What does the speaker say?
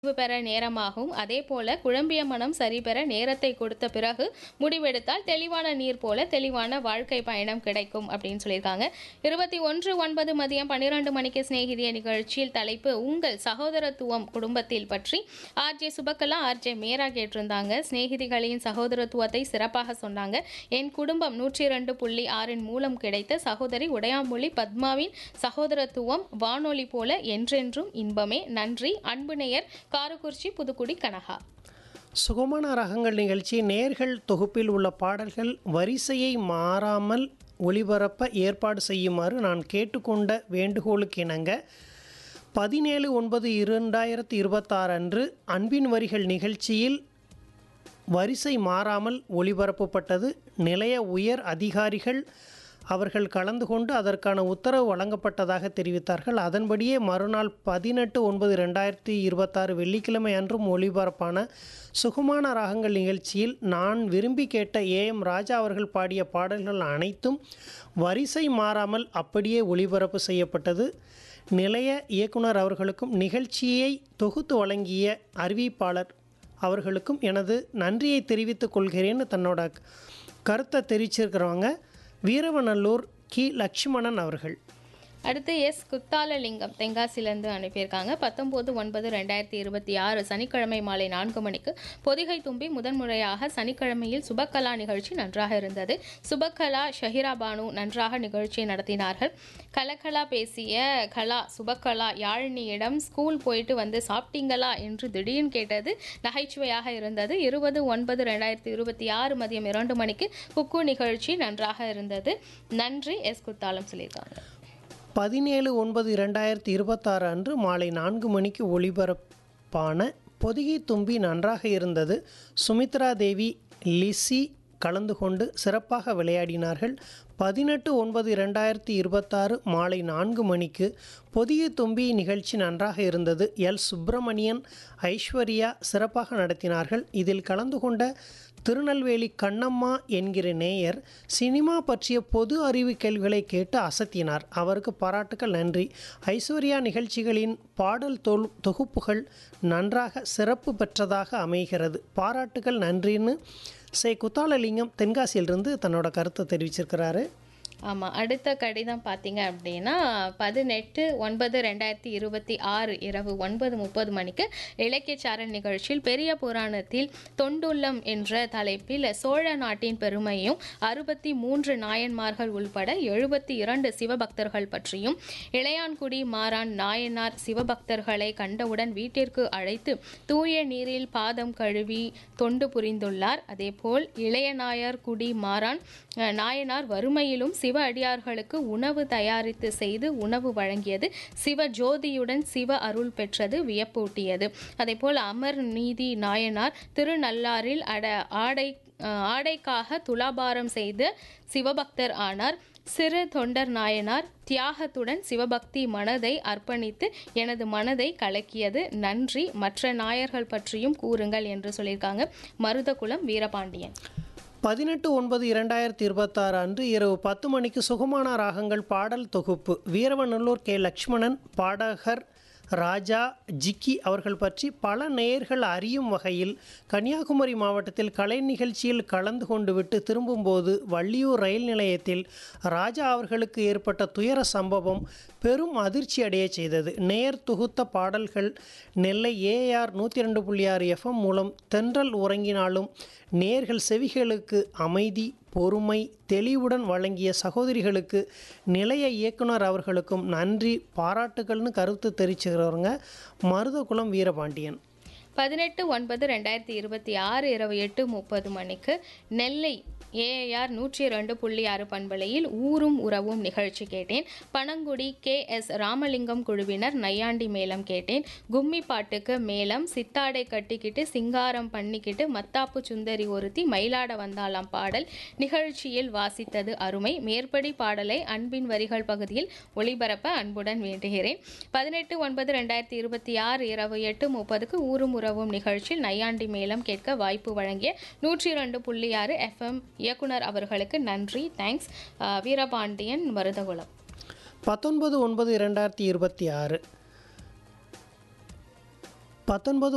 ஓய்வு பெற நேரமாகும் அதேபோல குழம்பிய மனம் சரிபெற நேரத்தை கொடுத்த பிறகு முடிவெடுத்தால் தெளிவான நீர் போல தெளிவான வாழ்க்கை பயணம் கிடைக்கும் அப்படின்னு சொல்லியிருக்காங்க இருபத்தி ஒன்று ஒன்பது மதியம் பன்னிரண்டு மணிக்கு சிநேகிதிய நிகழ்ச்சியில் தலைப்பு உங்கள் சகோதரத்துவம் குடும்பத்தில் பற்றி ஆர்ஜே சுபக்கலா ஆர்ஜே மேரா கேட்டிருந்தாங்க சிநேகிதிகளின் சகோதரத்துவத்தை சிறப்பாக சொன்னாங்க என் குடும்பம் நூற்றி இரண்டு புள்ளி ஆறின் மூலம் கிடைத்த சகோதரி உடையாமொழி பத்மாவின் சகோதரத்துவம் வானொலி போல என்றென்றும் இன்பமே நன்றி அன்பு நேயர் காரக்குறிச்சி புதுக்குடி கனகா சுகமான ரகங்கள் நிகழ்ச்சி நேர்கள் தொகுப்பில் உள்ள பாடல்கள் வரிசையை மாறாமல் ஒளிபரப்ப ஏற்பாடு செய்யுமாறு நான் கேட்டுக்கொண்ட வேண்டுகோளுக்கு இணங்க பதினேழு ஒன்பது இரண்டாயிரத்தி இருபத்தாறு அன்று அன்பின் வரிகள் நிகழ்ச்சியில் வரிசை மாறாமல் ஒளிபரப்பப்பட்டது நிலைய உயர் அதிகாரிகள் அவர்கள் கலந்து கொண்டு அதற்கான உத்தரவு வழங்கப்பட்டதாக தெரிவித்தார்கள் அதன்படியே மறுநாள் பதினெட்டு ஒன்பது ரெண்டாயிரத்தி இருபத்தாறு வெள்ளிக்கிழமை அன்றும் ஒளிபரப்பான சுகமான ராகங்கள் நிகழ்ச்சியில் நான் விரும்பி கேட்ட ஏ எம் ராஜா அவர்கள் பாடிய பாடல்கள் அனைத்தும் வரிசை மாறாமல் அப்படியே ஒளிபரப்பு செய்யப்பட்டது நிலைய இயக்குனர் அவர்களுக்கும் நிகழ்ச்சியை தொகுத்து வழங்கிய அறிவிப்பாளர் அவர்களுக்கும் எனது நன்றியை தெரிவித்துக் கொள்கிறேன்னு தன்னோட கருத்தை தெரிவிச்சிருக்கிறவங்க வீரவநல்லூர் கி லட்சுமணன் அவர்கள் அடுத்து எஸ் குத்தாலலிங்கம் தென்காசிலேருந்து அனுப்பியிருக்காங்க பத்தொம்போது ஒன்பது ரெண்டாயிரத்தி இருபத்தி ஆறு சனிக்கிழமை மாலை நான்கு மணிக்கு பொதிகை தும்பி முதன்முறையாக சனிக்கிழமையில் சுபக்கலா நிகழ்ச்சி நன்றாக இருந்தது சுபக்கலா ஷஹிரா பானு நன்றாக நிகழ்ச்சியை நடத்தினார்கள் கலக்கலா பேசிய கலா சுபக்கலா யாழினியிடம் ஸ்கூல் போயிட்டு வந்து சாப்பிட்டீங்களா என்று திடீர்னு கேட்டது நகைச்சுவையாக இருந்தது இருபது ஒன்பது ரெண்டாயிரத்தி இருபத்தி ஆறு மதியம் இரண்டு மணிக்கு குக்கு நிகழ்ச்சி நன்றாக இருந்தது நன்றி எஸ் குத்தாலம் சொல்லியிருக்காங்க பதினேழு ஒன்பது இரண்டாயிரத்தி இருபத்தாறு அன்று மாலை நான்கு மணிக்கு ஒளிபரப்பான பொதிகை தும்பி நன்றாக இருந்தது சுமித்ரா தேவி லிசி கலந்து கொண்டு சிறப்பாக விளையாடினார்கள் பதினெட்டு ஒன்பது இரண்டாயிரத்தி இருபத்தாறு மாலை நான்கு மணிக்கு பொதிய தும்பி நிகழ்ச்சி நன்றாக இருந்தது எல் சுப்பிரமணியன் ஐஸ்வர்யா சிறப்பாக நடத்தினார்கள் இதில் கலந்து கொண்ட திருநெல்வேலி கண்ணம்மா என்கிற நேயர் சினிமா பற்றிய பொது அறிவு கேள்விகளை கேட்டு அசத்தினார் அவருக்கு பாராட்டுக்கள் நன்றி ஐஸ்வர்யா நிகழ்ச்சிகளின் பாடல் தொல் தொகுப்புகள் நன்றாக சிறப்பு பெற்றதாக அமைகிறது பாராட்டுகள் நன்றின்னு சே குத்தாலலிங்கம் தென்காசியிலிருந்து தன்னோட கருத்தை தெரிவிச்சிருக்கிறாரு ஆமாம் அடுத்த கடிதம் பார்த்தீங்க அப்படின்னா பதினெட்டு ஒன்பது ரெண்டாயிரத்தி இருபத்தி ஆறு இரவு ஒன்பது முப்பது மணிக்கு இலக்கியச்சாரல் நிகழ்ச்சியில் பெரிய புராணத்தில் தொண்டுள்ளம் என்ற தலைப்பில் சோழ நாட்டின் பெருமையும் அறுபத்தி மூன்று நாயன்மார்கள் உள்பட எழுபத்தி இரண்டு சிவபக்தர்கள் பற்றியும் இளையான்குடி மாறான் நாயனார் சிவபக்தர்களை கண்டவுடன் வீட்டிற்கு அழைத்து தூய நீரில் பாதம் கழுவி தொண்டு புரிந்துள்ளார் அதேபோல் இளையநாயர் குடி மாறான் அஹ், நாயனார் வறுமையிலும் சிவ அடியார்களுக்கு உணவு தயாரித்து செய்து உணவு வழங்கியது சிவ ஜோதியுடன் சிவ அருள் பெற்றது வியப்பூட்டியது அதேபோல் அமர் நீதி நாயனார் திருநள்ளாறில் அட ஆடை அஹ், ஆடைக்காக துலாபாரம் செய்து சிவபக்தர் ஆனார் சிறு தொண்டர் நாயனார் தியாகத்துடன் சிவபக்தி மனதை அர்ப்பணித்து எனது மனதை கலக்கியது நன்றி மற்ற நாயர்கள் பற்றியும் கூறுங்கள் என்று சொல்லியிருக்காங்க மருதகுலம் வீரபாண்டியன் பதினெட்டு ஒன்பது இரண்டாயிரத்தி இருபத்தாறு அன்று இரவு பத்து மணிக்கு சுகமான ராகங்கள் பாடல் தொகுப்பு வீரவநல்லூர் கே லக்ஷ்மணன் பாடகர் ராஜா ஜிக்கி அவர்கள் பற்றி பல நேயர்கள் அறியும் வகையில் கன்னியாகுமரி மாவட்டத்தில் கலை நிகழ்ச்சியில் கலந்து கொண்டு விட்டு திரும்பும்போது வள்ளியூர் ரயில் நிலையத்தில் ராஜா அவர்களுக்கு ஏற்பட்ட துயர சம்பவம் பெரும் அதிர்ச்சி அடைய செய்தது நேர் தொகுத்த பாடல்கள் நெல்லை ஏஆர் நூற்றி ரெண்டு புள்ளி ஆறு எஃப்எம் மூலம் தென்றல் உறங்கினாலும் நேர்கள் செவிகளுக்கு அமைதி பொறுமை தெளிவுடன் வழங்கிய சகோதரிகளுக்கு நிலைய இயக்குனர் அவர்களுக்கும் நன்றி பாராட்டுகள்னு கருத்து தெரிவிச்சுக்கிறவங்க மருதகுலம் வீரபாண்டியன் பதினெட்டு ஒன்பது ரெண்டாயிரத்தி இருபத்தி ஆறு இரவு எட்டு முப்பது மணிக்கு நெல்லை ஏஐஆர் நூற்றி ரெண்டு புள்ளி ஆறு பண்பலையில் ஊரும் உறவும் நிகழ்ச்சி கேட்டேன் பனங்குடி கே எஸ் ராமலிங்கம் குழுவினர் நையாண்டி மேளம் கேட்டேன் கும்மி பாட்டுக்கு மேளம் சித்தாடை கட்டிக்கிட்டு சிங்காரம் பண்ணிக்கிட்டு மத்தாப்பு சுந்தரி ஒருத்தி மயிலாட வந்தாலாம் பாடல் நிகழ்ச்சியில் வாசித்தது அருமை மேற்படி பாடலை அன்பின் வரிகள் பகுதியில் ஒளிபரப்ப அன்புடன் வேண்டுகிறேன் பதினெட்டு ஒன்பது ரெண்டாயிரத்தி இருபத்தி ஆறு இரவு எட்டு முப்பதுக்கு ஊரும் உறவும் நிகழ்ச்சியில் நையாண்டி மேளம் கேட்க வாய்ப்பு வழங்கிய நூற்றி இரண்டு புள்ளி ஆறு எஃப்எம் இயக்குனர் அவர்களுக்கு நன்றி தேங்க்ஸ் வீரபாண்டியன் மருதகுலம் பத்தொன்பது ஒன்பது இரண்டாயிரத்தி இருபத்தி ஆறு பத்தொன்பது